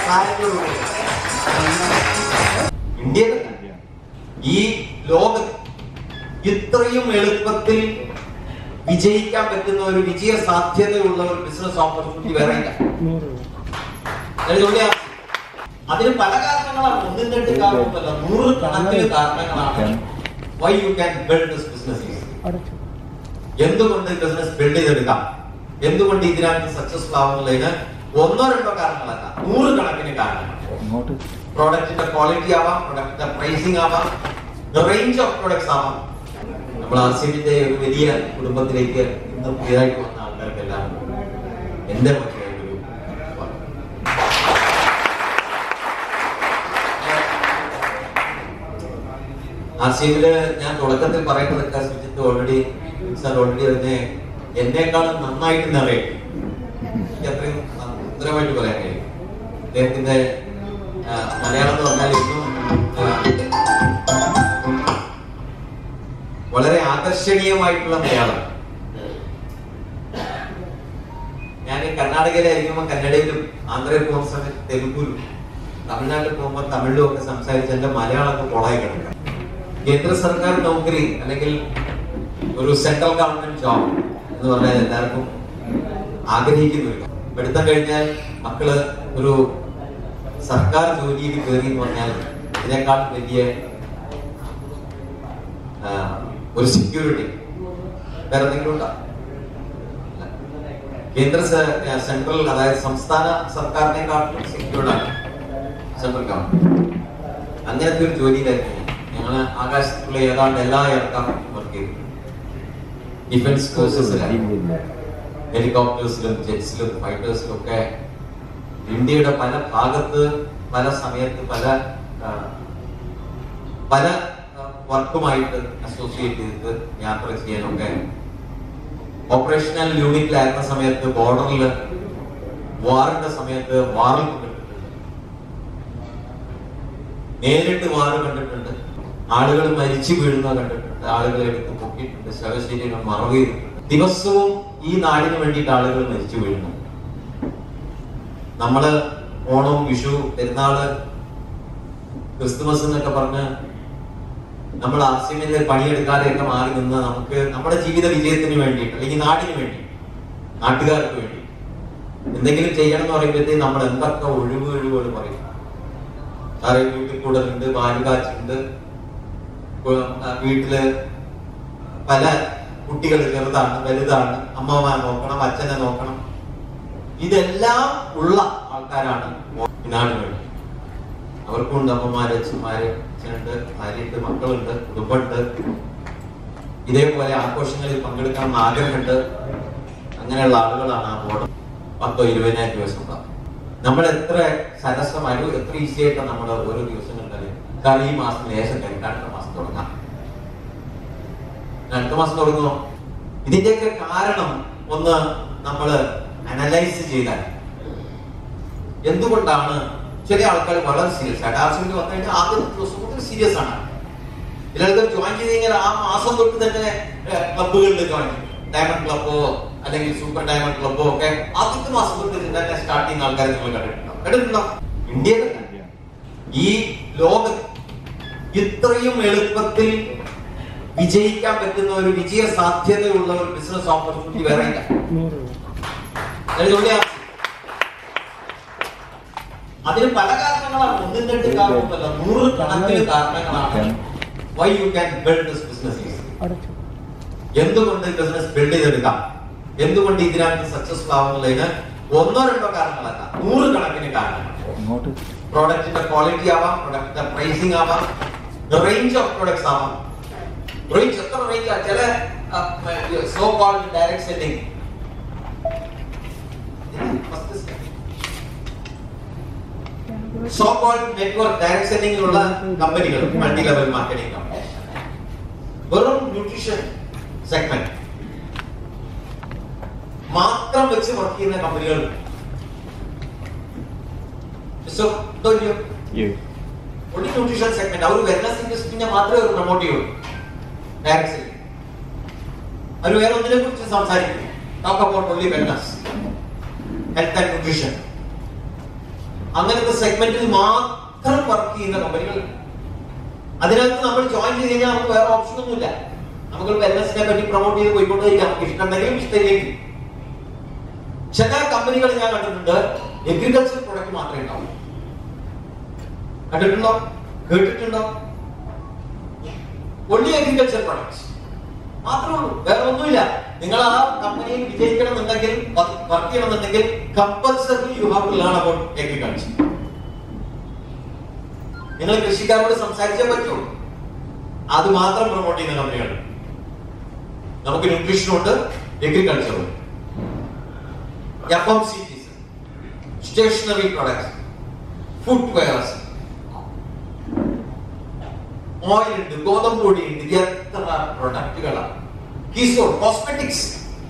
ബാംഗ്ലൂർ ഇന്ത്യയിൽ ഈ ലോകത്ത് ഇത്രയും എളുപ്പത്തിൽ വിജയിക്കാൻ പറ്റുന്ന ഒരു വിജയ സാധ്യതയുള്ള ഒരു ബിസിനസ് ഓപ്പർച്യൂണിറ്റി വേറെ ഇല്ല ഞാൻ ചോദിക്കാം, അതിന് പല കാരണങ്ങളാണ് ഒന്നും രണ്ട് കാരണമല്ല നൂറ് കണക്കിന് കാരണങ്ങളാണ് why you can build this business എന്തുകൊണ്ട് ബിസിനസ് ബിൽഡ് ചെയ്തെടുക്കാം എന്തുകൊണ്ട് ഇതിനകത്ത് സക്സസ്ഫുൾ ആവുന്നതിന് ഒന്നോ രണ്ടോ കാരണങ്ങളല്ല നൂറ് കണക്കിന് കാരണങ്ങൾ പ്രോഡക്റ്റിന്റെ ക്വാളിറ്റി ആവാം പ്രൊഡക്റ്റിന്റെ പ്രൈസിംഗ് ആവാം റേഞ്ച് ഓഫ് പ്രൊഡക്ട്സ് ആവാം നമ്മൾ ആസിഫിന്റെ ഒരു വലിയ കുടുംബത്തിലേക്ക് ഇന്ന് പുതിയതായിട്ട് വന്ന ആൾക്കാർക്കെല്ലാം എന്റെ പക്ഷേ ഒരു ആസിഫില് ഞാൻ തുടക്കത്തിൽ പറയുന്നതൊക്കെ സുജിത്ത് ഓൾറെഡി സാർ ഓൾറെഡി അതിനെ എന്നെക്കാളും നന്നായിട്ട് തന്നെ അറിയാം എനിക്ക് അത്രയും ഉത്തരമായിട്ട് പറയാൻ കഴിയും അദ്ദേഹത്തിന്റെ ആ, മലയാളം എന്ന് പറഞ്ഞാൽ ഇന്നും ആ, വളരെ ആകർഷണീയമായിട്ടുള്ള മലയാളം ഞാൻ കർണാടകയിലായിരിക്കുമ്പോൾ കന്നഡയിലും ആന്ധ്രയിൽ പോകുന്ന സമയത്ത് തെലുഗുലും തമിഴ്നാട്ടിൽ പോകുമ്പോൾ തമിഴിലും ഒക്കെ സംസാരിച്ച് എന്റെ മലയാളമൊക്കെ കൊളായി കിടക്കാം കേന്ദ്ര സർക്കാർ നൗകരി അല്ലെങ്കിൽ ഒരു സെൻട്രൽ ഗവൺമെന്റ് ജോബ് എന്ന് പറഞ്ഞാൽ എല്ലാവർക്കും ആഗ്രഹിക്കുന്നില്ല പഠിത്തം കഴിഞ്ഞാൽ മക്കള് ഒരു സർക്കാർ ജോലിയിൽ കയറി എന്ന് പറഞ്ഞാൽ ഇതിനേക്കാൾ വലിയ ആ, ഒരു സെക്യൂരിറ്റി വേറെ എന്തെങ്കിലും ഉണ്ടോ ഇല്ല. കേന്ദ്ര സ- ആ, സെൻട്രൽ അതായത് സംസ്ഥാന സർക്കാരിനെക്കാട്ടിലും സെക്യൂർഡാണ് സെൻട്രൽ ഗവൺമെന്റ് അങ്ങനത്തെ ഒരു ജോലിയിലായിരുന്നു ഞങ്ങൾ ആകാശത്തുള്ള ഏതാണ്ട് എല്ലാ എയർക്രാഫ്റ്റും വർക്ക് ചെയ്തു ഡിഫൻസ് ഫോഴ്സസിലാണ് ഹെലികോപ്റ്റേഴ്സിലും ജെറ്റ്സിലും ഫൈറ്റേഴ്സിലും ഒക്കെ ഇന്ത്യയുടെ പല ഭാഗത്ത് പല സമയത്ത് പല ആ, പല ആ, വർക്കുമായിട്ട് അസോസിയേറ്റ് ചെയ്തിട്ട് യാത്ര ചെയ്യാനൊക്കെ ഓപ്പറേഷണൽ യൂണിറ്റിലായിരുന്ന സമയത്ത് ബോർഡറിൽ വാറിന്റെ സമയത്ത് വാറിൽ പങ്കെടുത്തിട്ടുണ്ട് നേരിട്ട് വാറ് കണ്ടിട്ടുണ്ട് ആളുകൾ മരിച്ചു വീഴുന്ന കണ്ടിട്ടുണ്ട് ആളുകളെ എടുത്ത് പൊക്കിയിട്ടുണ്ട് ശവശരീരങ്ങൾ മറവ് ചെയ്തിട്ടുണ്ട് ദിവസവും ഈ നാടിന് വേണ്ടിയിട്ട് ആളുകൾ മരിച്ചു വീഴുന്നു നമ്മള് ഓണം വിഷു പെരുന്നാള് ക്രിസ്തുമസ് എന്നൊക്കെ പറഞ്ഞ് നമ്മൾ ആസ്യമിന്റെ പണിയെടുക്കാതെയൊക്കെ മാറി നിന്ന് നമുക്ക് നമ്മുടെ ജീവിത വിജയത്തിന് വേണ്ടിയിട്ട് അല്ലെങ്കിൽ നാടിന് വേണ്ടി നാട്ടുകാർക്ക് വേണ്ടി എന്തെങ്കിലും ചെയ്യണം എന്ന് പറയുമ്പോഴത്തേക്ക് നമ്മൾ എന്തൊക്കെ ഒഴിവ് ഒഴിവുകൾ പറയും സാറേ വീട്ടിൽ കൂടലുണ്ട് പാലുകാച്ചുണ്ട് വീട്ടില് പല കുട്ടികൾ ചെറുതാണ് വലുതാണ് അമ്മമാർ നോക്കണം അച്ഛനെ നോക്കണം ഇതെല്ലാം ഉള്ള ആൾക്കാരാണ് ഇതിനാണ് വേണ്ടി അവർക്കും ഉണ്ട് അമ്മമാര് അച്ഛന്മാര് അച്ഛനുണ്ട് ഭാര്യയുണ്ട് മക്കളുണ്ട് കുടുംബമുണ്ട് ഇതേപോലെ ആഘോഷങ്ങളിൽ പങ്കെടുക്കണം എന്ന് ആഗ്രഹമുണ്ട് അങ്ങനെയുള്ള ആളുകളാണ് ആ ബോർഡ് പത്തോ ഇരുപതിനായിരം ദിവസം ഉണ്ടാവും നമ്മൾ എത്ര സരസമായോ എത്ര ഈസി ആയിട്ട് നമ്മൾ ഓരോ ദിവസങ്ങൾ കഴിയും കാരണം ഈ മാസം ലേശം കഴിഞ്ഞിട്ട് അടുത്ത മാസം തുടങ്ങാം അടുത്ത മാസം തുടങ്ങുമോ ഇതിന്റെയൊക്കെ കാരണം ഒന്ന് നമ്മൾ അനലൈസ് ചെയ്താൽ എന്തുകൊണ്ടാണ് ചില ആൾക്കാർ വളരെ സീരിയസ് ആയിട്ട് ആർസിബിൽ വന്നു കഴിഞ്ഞാൽ ആദ്യത്തെ ദിവസം മുതൽ സീരിയസ് ആണ് ചിലർക്ക് ജോയിൻ ചെയ്ത് കഴിഞ്ഞാൽ ആ മാസം തൊട്ട് തന്നെ ക്ലബുകളിൽ ജോയിൻ ചെയ്യും ഡയമണ്ട് ക്ലബോ അല്ലെങ്കിൽ സൂപ്പർ ഡയമണ്ട് ക്ലബോ ഒക്കെ ആദ്യത്തെ മാസം തൊട്ട് തന്നെ സ്റ്റാർട്ട് ചെയ്യുന്ന ആൾക്കാരെ നിങ്ങൾ കണ്ടിട്ടുണ്ടോ കണ്ടിട്ടുണ്ടോ ഇന്ത്യയിൽ ഈ ലോകത്ത് ഇത്രയും എളുപ്പത്തിൽ വിജയിക്കാൻ പറ്റുന്ന ഒരു വിജയ സാധ്യതയുള്ള ഒരു ബിസിനസ് ഓപ്പർച്യൂണിറ്റി വേറെ ഇല്ല ഞാൻ ചോദിക്കാം, അതിന് പല കാരണങ്ങളാണ് ഒന്നും രണ്ട് കാരണമല്ല നൂറ് കണക്കിന് കാരണങ്ങളാണ് why you can build this business എന്തുകൊണ്ട് ബിസിനസ് ബിൽഡ് ചെയ്തെടുക്കാം എന്തുകൊണ്ട് ഇതിനകത്ത് സക്സസ്ഫുൾ ആവുന്നതിന് ഒന്നോ രണ്ടോ കാരണങ്ങളല്ല നൂറ് കണക്കിന് കാരണങ്ങൾ പ്രോഡക്റ്റിന്റെ ക്വാളിറ്റി ആവാം പ്രൊഡക്റ്റിന്റെ പ്രൈസിംഗ് ആവാം റേഞ്ച് ഓഫ് പ്രൊഡക്ട്സ് ആവാം റേഞ്ച് എത്ര റേഞ്ച് ചില so called direct selling so called network direct സെല്ലിംഗിലുള്ള കമ്പനികൾ മൾട്ടി ലെവൽ മാർക്കറ്റിംഗ് കമ്പനി വെറും ന്യൂട്രീഷൻ സെഗ്മെന്റ് മാത്രം വെച്ച് വർക്ക് ചെയ്യുന്ന കമ്പനികൾ സോ ഒരു ന്യൂട്രീഷൻ സെഗ്മെന്റ് അവർ വെൽനസ് ഇൻഡസ്ട്രീനെ മാത്രമേ അവർ പ്രൊമോട്ട് ചെയ്യുള്ളൂ ഡയറക്ട് സെല്ലിംഗ് അവർ വേറെ ഒന്നിനെ കുറിച്ച് സംസാരിക്കും talk about only wellness health and nutrition അങ്ങനത്തെ സെഗ്മെന്റിൽ മാത്രം വർക്ക് ചെയ്യുന്ന കമ്പനികളുണ്ട് അതിനകത്ത് നമ്മൾ ജോയിൻ ചെയ്ത് കഴിഞ്ഞാൽ നമുക്ക് വേറെ ഓപ്ഷൻ ഒന്നുമില്ല നമുക്ക് വെൽനസിനെ പറ്റി പ്രൊമോട്ട് ചെയ്ത് പോയിക്കൊണ്ടിരിക്കാം നമുക്ക് ഇഷ്ടമുണ്ടെങ്കിലും ഇഷ്ടമില്ലെങ്കിൽ ചില കമ്പനികൾ ഞാൻ കണ്ടിട്ടുണ്ട് എഗ്രികൾച്ചർ പ്രൊഡക്റ്റ് മാത്രമേ ഉണ്ടാവൂ കണ്ടിട്ടുണ്ടോ കേട്ടിട്ടുണ്ടോ ഒള്ളി അഗ്രികൾച്ചർ പ്രൊഡക്ട്സ് മാത്രമേ ഉള്ളൂ വേറെ ഒന്നുമില്ല നിങ്ങൾ ആ കമ്പനിയിൽ വിജയിക്കണം എന്നുണ്ടെങ്കിൽ വർക്ക് ചെയ്യണം എന്നുണ്ടെങ്കിൽ compulsory you have to learn about agriculture നിങ്ങൾ കൃഷിക്കാരോട് സംസാരിച്ചേ പറ്റൂ അത് മാത്രം പ്രൊമോട്ട് ചെയ്യുന്ന കമ്പനികൾ നമുക്ക് ന്യൂട്രീഷനും ഉണ്ട് അഗ്രികൾച്ചറും F M C stationery products food wares oil ഉണ്ട് ഗോതമ്പ് പൊടി ഉണ്ട് എത്ര പ്രൊഡക്റ്റുകളാണ് കീസോൾ കോസ്മെറ്റിക്സ്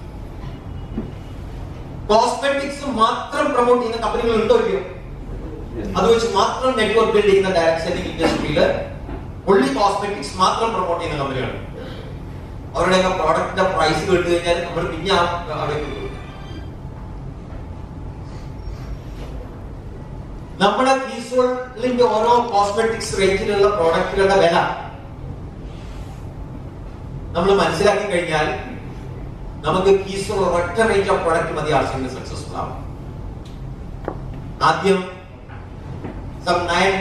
കോസ്മെറ്റിക്സ് മാത്രം പ്രൊമോട്ട് ചെയ്യുന്ന കമ്പനികൾ ഉണ്ടോ ഇല്ലയോ അത് വെച്ച് മാത്രം നെറ്റ്വർക്ക് ബിൽഡ് ചെയ്യുന്ന ഡയറക്ട് സെല്ലിംഗ് ഇൻഡസ്ട്രിയിൽ ഒള്ളി കോസ്മെറ്റിക്സ് മാത്രം പ്രൊമോട്ട് ചെയ്യുന്ന കമ്പനികൾ അവരുടെയൊക്കെ പ്രോഡക്റ്റിന്റെ പ്രൈസ് കേട്ട് കഴിഞ്ഞാൽ നമ്മൾ പിന്നെ ആ അവിടെ നമ്മുടെ കീസോളിന്റെ ഓരോ കോസ്മെറ്റിക്സ് റേഞ്ചിലുള്ള പ്രോഡക്റ്റുകളുടെ വില നമ്മൾ മനസ്സിലാക്കി കഴിഞ്ഞാൽ നമുക്ക് കീസോൾ ഒറ്റ റേഞ്ച് ഓഫ് പ്രോഡക്റ്റ് മതി ആവശ്യങ്ങൾ സക്സസ്ഫുൾ ആവും ആദ്യം സം നയൻ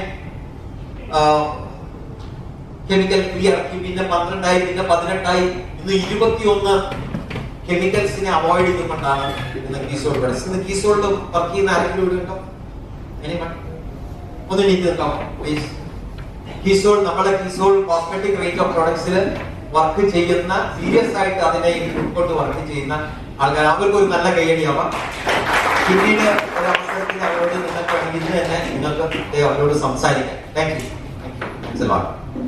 കെമിക്കൽ ഫ്രീ ഇറക്കി പിന്നെ പന്ത്രണ്ടായി പിന്നെ പതിനെട്ടായി ഇന്ന് ഇരുപത്തിയൊന്ന് കെമിക്കൽസിനെ അവോയ്ഡ് ചെയ്തുകൊണ്ടാണ് ഇന്ന് കീസോൾ ഇന്ന് കീസോളിൽ വർക്ക് ചെയ്യുന്ന ആരെങ്കിലും ഇവിടെ ഉണ്ടോ Anyone? ഒന്ന് എണീറ്റ് നിൽക്കാം പ്ലീസ് കീസോൾ നമ്മുടെ കീസോൾ കോസ്മെറ്റിക് റേഞ്ച് ഓഫ് പ്രോഡക്ട്സിൽ വർക്ക് ചെയ്യുന്ന സീരിയസ് ആയിട്ട് അതിനെ ഉൾക്കൊണ്ട് വർക്ക് ചെയ്യുന്ന ആൾക്കാർ അവർക്ക് ഒരു നല്ല കൈയടിയാവാം പിന്നീട് ഒരവസരത്തിൽ അവരോട് നിങ്ങൾക്ക് വേണമെങ്കിൽ ഇന്ന് തന്നെ നിങ്ങൾക്ക് ദേ അവരോട് സംസാരിക്കാം താങ്ക് യു താങ്ക് യു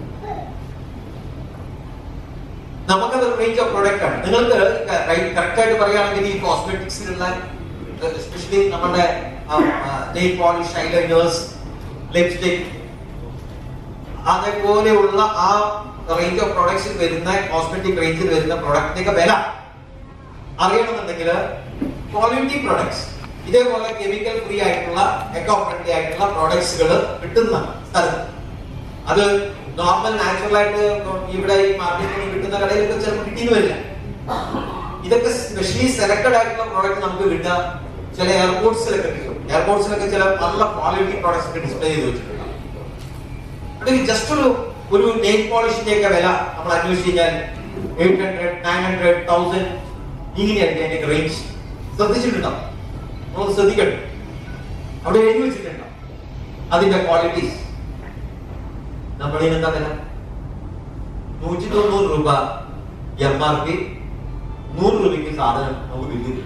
നമുക്കത് റേഞ്ച് ഓഫ് പ്രൊഡക്റ്റ് ആണ് നിങ്ങൾക്ക് കറക്റ്റ് ആയിട്ട് പറയുകയാണെങ്കിൽ ഈ കോസ്മെറ്റിക്സിലുള്ള എസ്പെഷ്യലി നമ്മുടെ നെയിൽ പോളിഷ് ഐലൈനേഴ്സ് ലിപ്സ്റ്റിക് അതേപോലെയുള്ള ആ റേഞ്ച് ഓഫ് പ്രൊഡക്ട്സിൽ വരുന്ന കോസ്മെറ്റിക് റേഞ്ചിൽ വരുന്ന പ്രൊഡക്റ്റിന്റെ വില അറിയണമെന്നുണ്ടെങ്കിൽ ക്വാളിറ്റി പ്രൊഡക്ട്സ് ഇതേപോലെ കെമിക്കൽ ഫ്രീ ആയിട്ടുള്ള എക്കോ ഫ്രണ്ട്ലി ആയിട്ടുള്ള പ്രോഡക്ട്സുകൾ കിട്ടുന്ന സ്ഥലത്ത് അത് നോർമൽ നാച്ചുറൽ ആയിട്ട് ഇവിടെ ഈ മാർക്കറ്റിൽ കിട്ടുന്ന കടയിലൊക്കെ ചിലപ്പോൾ കിട്ടിയെന്ന് വരില്ല ഇതൊക്കെ സ്പെഷ്യലി സെലക്ടഡ് ആയിട്ടുള്ള പ്രോഡക്റ്റ് നമുക്ക് കിട്ടുക ചില എയർപോർട്ട്സിലൊക്കെ കിട്ടും എയർപോർട്ട്സിലൊക്കെ ചില നല്ല ക്വാളിറ്റി പ്രോഡക്ട്സ് ഒക്കെ ഡിസ്പ്ലേ ചെയ്ത് വെച്ചിട്ടുണ്ടാവും അല്ലെങ്കിൽ ജസ്റ്റ് ഒരു ഒരു നെയിൽ പോളിഷിന്റെ ഒക്കെ വില നമ്മൾ അന്വേഷിച്ച് കഴിഞ്ഞാൽ eight hundred nine hundred thousand ഇങ്ങനെയായിരിക്കും അതിന്റെ റേഞ്ച് ശ്രദ്ധിച്ചിട്ടുണ്ടാവും നമ്മൾ ശ്രദ്ധിക്കണം അവിടെ എഴുതി വെച്ചിട്ടുണ്ടാവും അതിന്റെ ക്വാളിറ്റീസ് നമ്മുടെ എന്താ വില നൂറ്റി തൊണ്ണൂറ് രൂപ എം ആർ പി നൂറ് രൂപയ്ക്ക് സാധനം നമുക്ക് കിട്ടും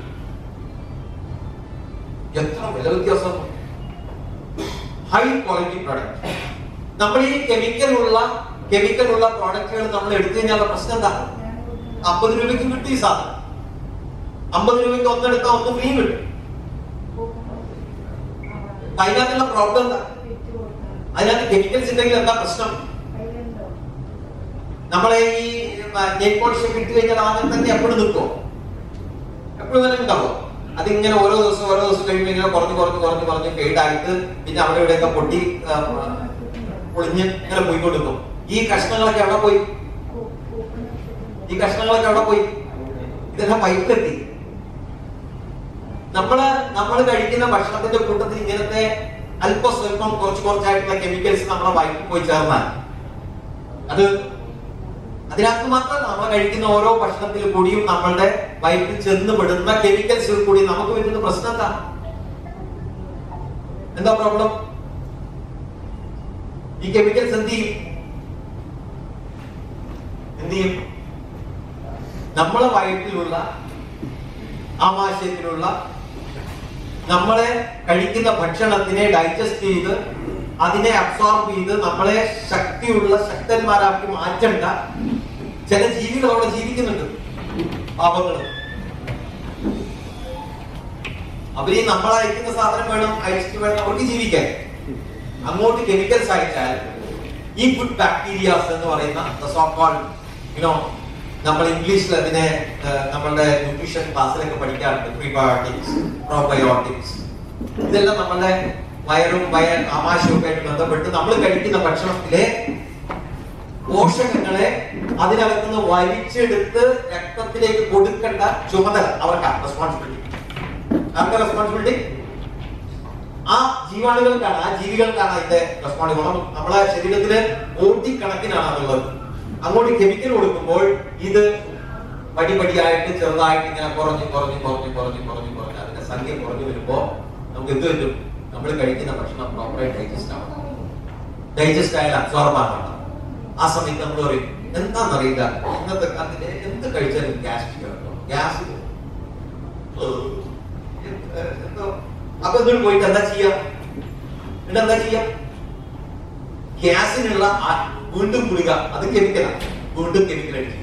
എത്ര വില വ്യത്യാസം ഹൈ ക്വാളിറ്റി പ്രോഡക്റ്റ് നമ്മൾ ഈ കെമിക്കൽ ഉള്ള കെമിക്കൽ ഉള്ള പ്രോഡക്റ്റുകൾ നമ്മൾ എടുത്തു കഴിഞ്ഞാൽ പ്രശ്നം എന്താ അമ്പത് രൂപയ്ക്ക് കിട്ടും ഈ സാധനം അമ്പത് രൂപയ്ക്ക് ഒന്നെടുത്താൽ ഒന്ന് ഫ്രീ കിട്ടും അതിനകത്തുള്ള പ്രോബ്ലം എന്താ അതിനകത്ത് കെമിക്കൽസ് ഉണ്ടെങ്കിൽ എന്താ പ്രശ്നം നമ്മളെ ഈ നെയിൽ പോളിഷ് ഒക്കെ ഇട്ട് കഴിഞ്ഞാൽ അങ്ങനെ തന്നെ എപ്പോഴും നിൽക്കുമോ എപ്പോഴും തന്നെ ഉണ്ടാവും അതിങ്ങനെ ഓരോ ദിവസം ഓരോ ദിവസം കഴിയുമ്പോൾ ഇങ്ങനെ കുറഞ്ഞ് കുറഞ്ഞ് കുറഞ്ഞ് കുറഞ്ഞ് ഫെയ്ഡായിട്ട് പിന്നെ അവിടെ ഇവിടെയൊക്കെ പൊട്ടി ആ, പൊളിഞ്ഞ് ഇങ്ങനെ പോയിക്കൊണ്ടിരിക്കും ഈ കഷ്ണങ്ങളൊക്കെ എവിടെ പോയി ഈ കഷ്ണങ്ങളൊക്കെ എവിടെ പോയി ഇതെല്ലാം പൈപ്പിലെത്തി നമ്മള് നമ്മൾ കഴിക്കുന്ന ഭക്ഷണത്തിന്റെ കൂട്ടത്തിൽ ഇങ്ങനത്തെ അല്പ സ്വല്പം കുറച്ച് കുറച്ചായിട്ടുള്ള കെമിക്കൽസ് നമ്മളെ വയറ്റിൽ പോയി ചേർന്നാൽ അത് അതിനകത്ത് മാത്രമല്ല നമ്മൾ കഴിക്കുന്ന ഓരോ ഭക്ഷണത്തിൽ കൂടിയും നമ്മളുടെ വയറ്റിൽ ചെന്ന് പെടുന്ന കെമിക്കൽസിൽ കൂടി നമുക്ക് വരുന്ന പ്രശ്നം എന്താ എന്താ പ്രോബ്ലം ഈ കെമിക്കൽസ് എന്ത് ചെയ്യും എന്ത് ചെയ്യും നമ്മളെ വയറ്റിലുള്ള ആമാശയത്തിലുള്ള നമ്മളെ കഴിക്കുന്ന ഭക്ഷണത്തിനെ ഡൈജസ്റ്റ് ചെയ്ത് അതിനെ അബ്സോർബ് ചെയ്ത് നമ്മളെ ശക്തിയുള്ള ശക്തന്മാരാക്കി മാറ്റേണ്ട ചില ജീവികൾ അവിടെ ജീവിക്കുന്നുണ്ട് പാപങ്ങൾ അവര് ഈ നമ്മൾ അയക്കുന്ന സാധനം വേണം അയച്ചിട്ട് വേണം അവർക്ക് ജീവിക്കാൻ അങ്ങോട്ട് കെമിക്കൽസ് അയച്ചാൽ ഈ ഗുഡ് ബാക്ടീരിയാസ് എന്ന് പറയുന്ന സോക്കോൾ യുനോ നമ്മൾ ഇംഗ്ലീഷിൽ അതിനെ ഏഹ്, നമ്മളുടെ ന്യൂട്രീഷൻ ക്ലാസ്സിലൊക്കെ പഠിക്കാറുണ്ട് പ്രീബയോട്ടിക്സ് പ്രോബയോട്ടിക്സ് ഇതെല്ലാം നമ്മളുടെ വയറും വയർ ആമാശയവും ഒക്കെ ആയിട്ട് ബന്ധപ്പെട്ട് നമ്മൾ കഴിക്കുന്ന ഭക്ഷണത്തിലെ പോഷകങ്ങളെ അതിനകത്തുനിന്ന് വലിച്ചെടുത്ത് രക്തത്തിലേക്ക് കൊടുക്കേണ്ട ചുമതല അവർക്കാണ് റെസ്പോൺസിബിലിറ്റി ആർക്കാ റെസ്പോൺസിബിലിറ്റി ആ ജീവാണുകൾക്കാണ് ആ ജീവികൾക്കാണ് അതിന്റെ റെസ്പോൺസിബിൾ നമ്മളെ ശരീരത്തില് കോടിക്കണക്കിനാണ് അതുള്ളത് അങ്ങോട്ട് കെമിക്കൽ കൊടുക്കുമ്പോൾ ഇത് പടിപടിയായിട്ട് ചെറുതായിട്ട് ഇങ്ങനെ കുറഞ്ഞ് കുറഞ്ഞ് കുറഞ്ഞ് കുറഞ്ഞ് കുറഞ്ഞ് കുറഞ്ഞ് അതിന്റെ സംഖ്യ കുറഞ്ഞു വരുമ്പോ നമുക്ക് എന്ത് പറ്റും നമ്മൾ കഴിക്കുന്ന ഭക്ഷണം പ്രോപ്പറായി ഡൈജസ്റ്റ് ആവണം ഡൈജസ്റ്റ് ആയാൽ അബ്സോർബ് ആകണം ആ സമയത്ത് നമ്മൾ പറയും എന്താണെന്നറിയില്ല ഇന്നത്തെ കാലത്തിന്റെ എന്ത് കഴിച്ചാലും ഗ്യാസ്ട്രിക് കേട്ടോ ഗ്യാസ് എന്തോ അപ്പൊ എന്നിട്ട് പോയിട്ട് എന്താ ചെയ്യാ എന്നിട്ട് എന്താ ചെയ്യാ ഗ്യാസിനുള്ള ആ- വീണ്ടും ഗുളിക അത് കെമിക്കലാണ് വീണ്ടും കെമിക്കൽ അടിച്ച്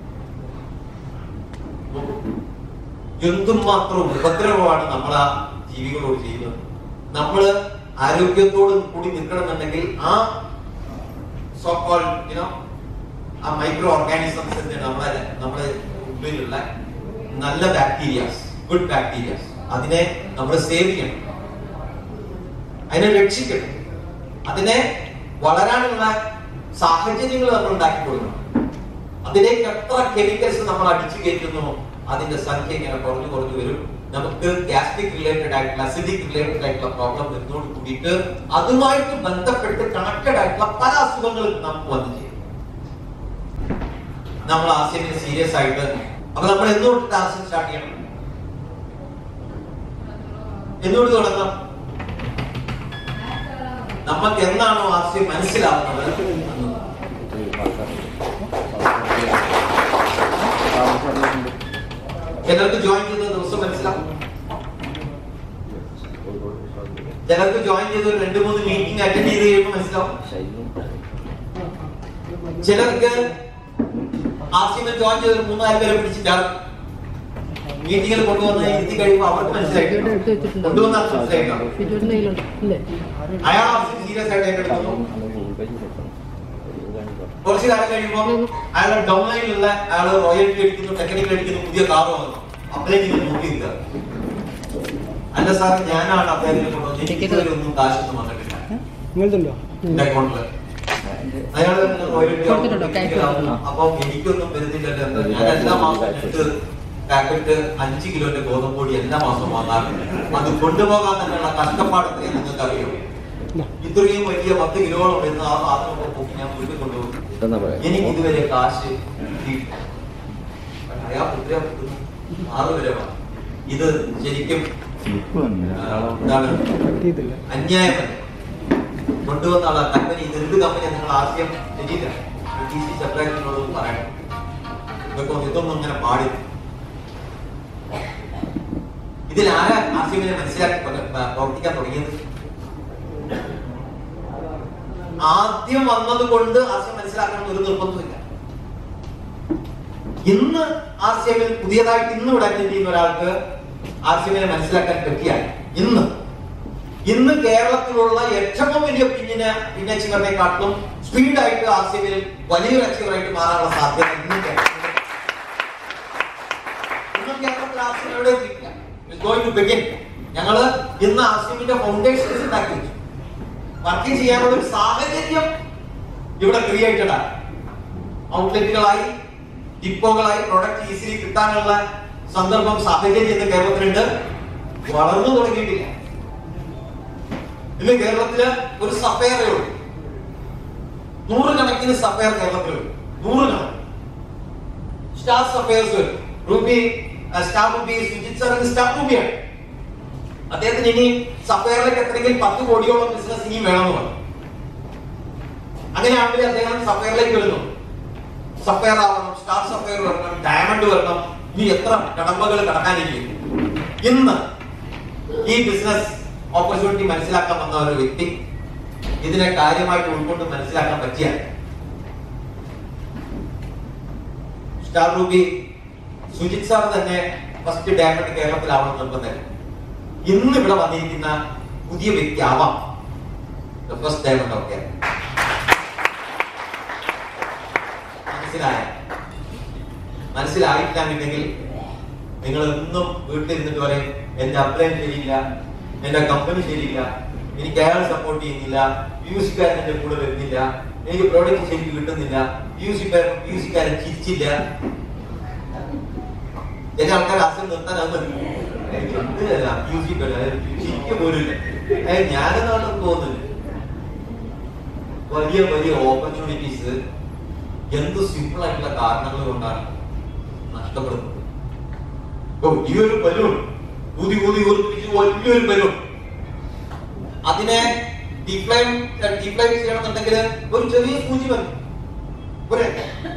എന്തും മാത്രം ഉപദ്രവമാണ് നമ്മൾ ആ ജീവികളോട് ചെയ്യുന്നത് നമ്മള് ആരോഗ്യത്തോട് കൂടി നിൽക്കണമെന്നുണ്ടെങ്കിൽ ആ സോ കോൾ യുനോ ആ മൈക്രോ ഓർഗാനിസംസ് നമ്മളെ നമ്മുടെ ഉള്ളിലുള്ള നല്ല ബാക്ടീരിയാസ് ഗുഡ് ബാക്ടീരിയാസ് അതിനെ നമ്മൾ സേവ് ചെയ്യണം അതിനെ രക്ഷിക്കണം അതിനെ വളരാനുള്ള സാഹചര്യങ്ങൾ നമ്മൾ ഉണ്ടാക്കി കൊടുക്കണം അതിലേക്ക് എത്ര കെമിക്കൽസ് നമ്മൾ അടിച്ചു കയറ്റുന്നു അതിന്റെ സംഖ്യ ഇങ്ങനെ കുറഞ്ഞു കുറഞ്ഞു വരും നമുക്ക് ഗ്യാസ്ട്രിക് റിലേറ്റഡ് ആയിട്ടുള്ള അസിഡിക് റിലേറ്റഡ് ആയിട്ടുള്ള പ്രോബ്ലം വരുന്നതോട് കൂടിയിട്ട് അതുമായിട്ട് ബന്ധപ്പെട്ട് കണക്റ്റഡ് ആയിട്ടുള്ള പല അസുഖങ്ങളും നമുക്ക് വന്നു ചെയ്യും നമ്മൾ ആശയം സീരിയസ് ആയിട്ട് അപ്പൊ നമ്മൾ എന്തുകൊണ്ട് ആശയം സ്റ്റാർട്ട് ചെയ്യണം എന്തുകൊണ്ട് തുടങ്ങാം നമുക്ക് എന്നാണോ ആശയം മനസ്സിലാവുന്നത് അന്ന് ചിലർക്ക് ജോയിൻ ചെയ്ത ദിവസം മനസ്സിലാവും ചിലർക്ക് ജോയിൻ ചെയ്ത് ഒരു രണ്ട് മൂന്ന് മീറ്റിംഗ് അറ്റൻഡ് ചെയ്ത് കഴിയുമ്പോൾ മനസ്സിലാവും ചിലർക്ക് ആസിമൻ ജോയിൻ ചെയ്ത് ഒരു മൂന്നാല് പേരെ പിടിച്ചിട്ടാണ് മീറ്റിങ്ങിൽ കൊണ്ടുവന്ന് ഇരുത്തി കഴിയുമ്പോൾ അവർക്ക് മനസ്സിലായിട്ടുണ്ട് കൊണ്ടുവന്ന മനസ്സിലായിട്ടുണ്ട് ഫിജുവിന്റെ ഇല്ലേ അയാൾ ആവശ്യം സീരിയസ് ആയിട്ട് ഏറ്റെടുക്കുന്നു കുറച്ച് കാലം കഴിയുമ്പോൾ അയാളുടെ ഡൗൺലൈനിലുള്ള അയാൾ റോയൽറ്റി അടിക്കുന്നു ടെക്നിക്കൽ അടിക്കുന്നു പുതിയ കാർ വന്നു അപ്പഴേക്ക് ഇങ്ങനെ നോക്കിയില്ല അല്ല സാർ ഞാനാണ് അദ്ദേഹത്തിനെ കൊണ്ടുവന്നത് എനിക്ക് ഇതുവരെ ഒന്നും കാശൊന്നും വന്നിട്ടില്ല നിങ്ങളുണ്ടോ എന്റെ അക്കൗണ്ടില് അയാൾ റോയൽറ്റി കൊടുത്തിട്ടുണ്ടോ? കയറ്റി കൊടുത്തിട്ടുണ്ടോ? അപ്പൊ എനിക്കൊന്നും വരുന്നില്ലല്ലോ എന്താ ഞാൻ എല്ലാ മാസവും എട്ട് പാക്കറ്റ് അഞ്ച് കിലോന്റെ ഗോതമ്പ് പൊടി എല്ലാ മാസവും വാങ്ങാറുണ്ട് അത് കൊണ്ടുപോകാൻ തന്നെയുള്ള കഷ്ടപ്പാട് എത്രയും നിങ്ങൾക്ക് അറിയാം ഇത്രയും വലിയ പത്ത് കിലോളം വരുന്ന ആ സാധനമൊക്കെ പൊക്കി ഞാൻ വീട്ടിൽ കൊണ്ടുപോകും എനിക്ക് ഇതുവരെ കാശ് കിട്ടിയിട്ടില്ല. അയാൾ ഉത്തരം കൊടുക്കുന്നു. ആറ് വരെ വാ. ഇത് ശരിക്കും ആ, എന്താണ് അന്യായമല്ല കൊണ്ടുവന്ന ആളെ കമ്പനി ഇത് എന്ത് കമ്പനി നിങ്ങൾ ആദ്യം ശരിയില്ല ടി സി സെപ്പറേറ്റിനോട് പറയണം ഇതൊക്കെ ഇതൊന്നും അങ്ങനെ പാടില്ല ഇതിൽ ആരാ ആസിമിനെ മനസ്സിലാക്കി കൊല്ല- പ- പ്രവർത്തിക്കാൻ തുടങ്ങിയത് ആദ്യം വന്നത് കൊണ്ട് ആശയം മനസ്സിലാക്കണം ഒരു നിർബന്ധമില്ല ഇന്ന് ആർസിഎമ്മിൽ പുതിയതായിട്ട് ഇന്ന് ഇവിടെ അറ്റൻഡ് ചെയ്യുന്ന ഒരാൾക്ക് ആർസിഎമ്മിനെ മനസ്സിലാക്കാൻ പറ്റിയാൽ ഇന്ന് ഇന്ന് കേരളത്തിലുള്ള ഏറ്റവും വലിയ പിന്നിന് പിന്നച്ചിങ്ങറിനെക്കാട്ടിലും സ്പീഡായിട്ട് ആർസിഎമ്മിൽ വലിയൊരു അച്ചീവറായിട്ട് മാറാനുള്ള സാധ്യത ഇന്ന് കേരളത്തിൽ ഇന്ന് കേരളത്തിൽ ആർസിഎം എവിടെ എത്തിയിട്ടില്ല ഗോയിങ് ടു ബിഗിൻ ഞങ്ങള് ഇന്ന് ആർസിഎമ്മിന്റെ ഫൗണ്ടേഷൻസ് ഉണ്ടാക്കി വെച്ചു വർക്ക് ചെയ്യാനുള്ള ഒരു സാഹചര്യം ഇവിടെ ക്രിയേറ്റഡ് ആണ് ഔട്ട്ലെറ്റുകളായി ഡിപ്പോകളായി പ്രൊഡക്റ്റ് ഈസിലി കിട്ടാനുള്ള സന്ദർഭം സാഹചര്യം ഇന്ന് കേരളത്തിലുണ്ട് വളർന്നു തുടങ്ങിയിട്ടില്ല ഇന്ന് കേരളത്തില് ഒരു സഫയറേ ഉള്ളൂ നൂറുകണക്കിന് സഫയർ കേരളത്തിലുണ്ട് നൂറുകണക്കിന് സ്റ്റാർ സഫയേഴ്സ് വരും റൂബി ആ, സ്റ്റാർ റൂബി സുജിത് സാറിന് സ്റ്റാർ റൂബിയാണ് അദ്ദേഹത്തിന് ഇനി സഫയറിലേക്ക് എത്രയെങ്കിലും പത്ത് കോടിയോളം ബിസിനസ് ഇനിയും വേണമെന്ന് പറഞ്ഞു അങ്ങനെയാണെങ്കിൽ അദ്ദേഹം സഫയറിലേക്ക് വരുന്നു സഫയർ ആവണം സ്റ്റാർ സഫയർ വരണം ഡയമണ്ട് വരണം ഇനി എത്ര കടമ്പകൾ കടക്കാനിരിക്കും ഇന്ന് ഈ ബിസിനസ് ഓപ്പർച്യൂണിറ്റി മനസ്സിലാക്കാൻ വന്ന ഒരു വ്യക്തി ഇതിനെ കാര്യമായിട്ട് ഉൾക്കൊണ്ട് മനസ്സിലാക്കാൻ പറ്റിയ സ്റ്റാർ റൂബി സുജിത് സാർ തന്നെ ഫസ്റ്റ് ഡയമണ്ട് കേരളത്തിലാവണം നിർബന്ധം ഇന്ന് ഇവിടെ വന്നിരിക്കുന്ന പുതിയ വ്യക്തി ആവാം ഫസ്റ്റ് ഡയമണ്ട് ഒക്കെ മനസ്സിലായ മനസ്സിലായിട്ടില്ലെങ്കിൽ നിങ്ങൾ എന്നും വീട്ടിലിരുന്നിട്ട് പറയും എന്റെ അപ്ലൈൻ ശരിയില്ല എന്റെ കമ്പനി ശരിയില്ല എനിക്ക് അയാൾ സപ്പോർട്ട് ചെയ്യുന്നില്ല പി യു സിക്കാരൻ എന്റെ കൂടെ വരുന്നില്ല എനിക്ക് പ്രോഡക്റ്റ് ശരിക്കും കിട്ടുന്നില്ല പി യു സിക്കാരൻ പി യു സിക്കാരൻ ചിരിച്ചില്ല ചില ആൾക്കാർ അസുഖം നിർത്താൻ അത് മതി എനിക്ക് എന്തിനല്ല പി യു സി ചിരിക്ക പോലില്ല ഞാനെന്നാണ് തോന്നുന്നത് വലിയ വലിയ ഓപ്പർച്യൂണിറ്റീസ് എന്ത് സിമ്പിൾ ആയിട്ടുള്ള കാരണങ്ങൾ കൊണ്ടാണ് നഷ്ടപ്പെടുന്നത് ഇപ്പൊ ഈ ഒരു ബലൂൺ ഊതി ഊതി ഊർപ്പിച്ച് വലിയൊരു ബലൂൺ അതിനെ ഡിഫ്ലൈൻ ഡിഫ്ലൈൻ ചെയ്യണമെന്നുണ്ടെങ്കിൽ ഒരു ചെറിയ സൂചി മതി പോരെ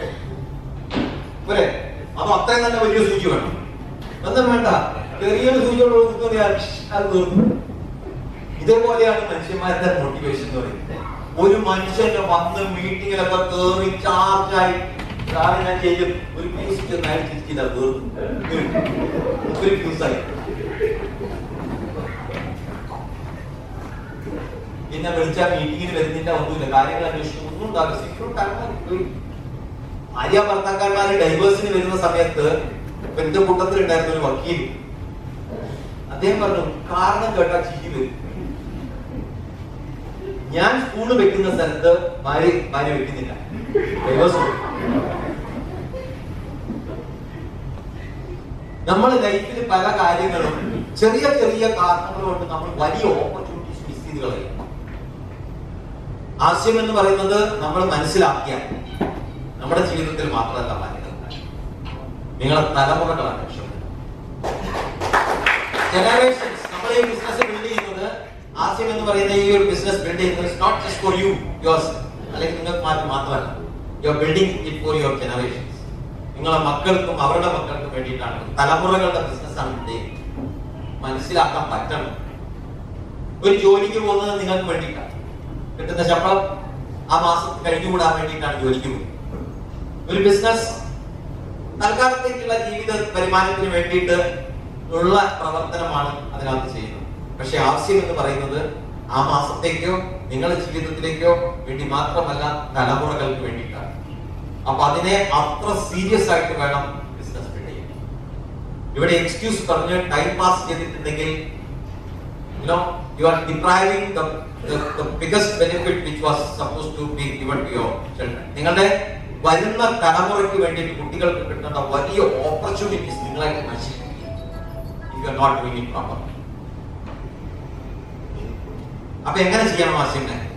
പോരെ അപ്പൊ അത്രയും നല്ല വലിയ സൂചി വേണം ഒന്നും വേണ്ട ചെറിയൊരു സൂചിയോട് കൊടുക്കുന്നതിനാൽ അത് തീർന്നു ഇതേപോലെയാണ് മനുഷ്യന്മാരുടെ മോട്ടിവേഷൻ എന്ന് പറയുന്നത് ഒരു മനുഷ്യന്റെ വന്ന് മീറ്റിങ്ങിലൊക്കെ കയറി ചാർജായി സാറ് ഞാൻ ചെയ്യും ഒരു ഫ്യൂസ് ചെന്നായി ചിരിച്ചില്ല തീർന്നു ഒരു ഫ്യൂസായി പിന്നെ വിളിച്ചാൽ മീറ്റിങ്ങിന് വരുന്നില്ല ഒന്നുമില്ല കാര്യങ്ങൾ അന്വേഷിക്കും ഒന്നും ഉണ്ടാവില്ല സെക്യൂർ ഭാര്യ ഭർത്താക്കന്മാര് ഡൈവേഴ്സിന് വരുന്ന സമയത്ത് ഇപ്പൊ എന്റെ കൂട്ടത്തിൽ ഉണ്ടായിരുന്ന ഒരു വക്കീൽ അദ്ദേഹം പറഞ്ഞു കാരണം കേട്ടാ ചിരി വരും ഞാൻ സ്കൂള് വെക്കുന്ന സ്ഥലത്ത് ഭാര്യ ഭാര്യ വെക്കുന്നില്ല ഡൈവേഴ്സ് നമ്മൾ ലൈഫിൽ പല കാര്യങ്ങളും ചെറിയ ചെറിയ കാരണങ്ങൾ കൊണ്ട് നമ്മൾ വലിയ ഓപ്പർച്യൂണിറ്റീസ് മിസ് ചെയ്ത് കളയും ആശയം എന്ന് പറയുന്നത് നമ്മൾ മനസ്സിലാക്കിയാൽ നമ്മുടെ ജീവിതത്തിൽ മാത്രമല്ല മാറ്റങ്ങൾ നിങ്ങളെ തലമുറകളാണ് രക്ഷപ്പെടുന്നത് ജനറേഷൻസ് നമ്മൾ ഈ ബിസിനസ് ബിൽഡ് ചെയ്യുന്നത് ആശയം എന്ന് പറയുന്ന ഈ ഒരു ബിസിനസ് ബിൽഡ് ചെയ്യുന്നത് not just for you yours അല്ലെങ്കിൽ നിങ്ങൾക്ക് മാറ്റി മാത്രമല്ല you are building it for your generations നിങ്ങളെ മക്കൾക്കും അവരുടെ മക്കൾക്കും വേണ്ടിയിട്ടാണ് തലമുറകളുടെ ബിസിനസ്സാണ് ബിൽഡ് ചെയ്യുന്നത് മനസ്സിലാക്കാൻ പറ്റണം ഒരു ജോലിക്ക് പോകുന്നത് നിങ്ങൾക്ക് വേണ്ടിയിട്ടാണ് കിട്ടുന്ന ശമ്പളം ആ മാസം കഴിഞ്ഞുകൂടാൻ വേണ്ടിയിട്ടാണ് ജോലിക്ക് പോകുന്നത് ഒരു ബിസിനസ് തൽക്കാലത്തേക്കുള്ള ജീവിത വരുമാനത്തിന് വേണ്ടിയിട്ട് ഉള്ള പ്രവർത്തനമാണ് അതിനകത്ത് ചെയ്യുന്നത് പക്ഷെ ആവശ്യം എന്ന് പറയുന്നത് ആ മാസത്തേക്കോ നിങ്ങളുടെ ജീവിതത്തിലേക്കോ വേണ്ടി മാത്രമല്ല തലമുറകൾക്ക് വേണ്ടിയിട്ടാണ് അപ്പൊ അതിനെ അത്ര സീരിയസ് ആയിട്ട് വേണം ബിസിനസ് ബിൽഡ് ചെയ്യാൻ ഇവിടെ എക്സ്ക്യൂസ് പറഞ്ഞ് ടൈം പാസ് ചെയ്തിട്ടുണ്ടെങ്കിൽ you know you are depriving the, the the biggest benefit which was supposed to be given to your children നിങ്ങളുടെ വരുന്ന തലമുറയ്ക്ക് വേണ്ടിയിട്ട് കുട്ടികൾക്ക് കിട്ടുന്ന വലിയ ഓപ്പർച്യൂണിറ്റീസ് നിങ്ങളായിട്ട് നശിപ്പിക്കുക if you are not doing it proper അപ്പൊ എങ്ങനെ ചെയ്യണം ആശയം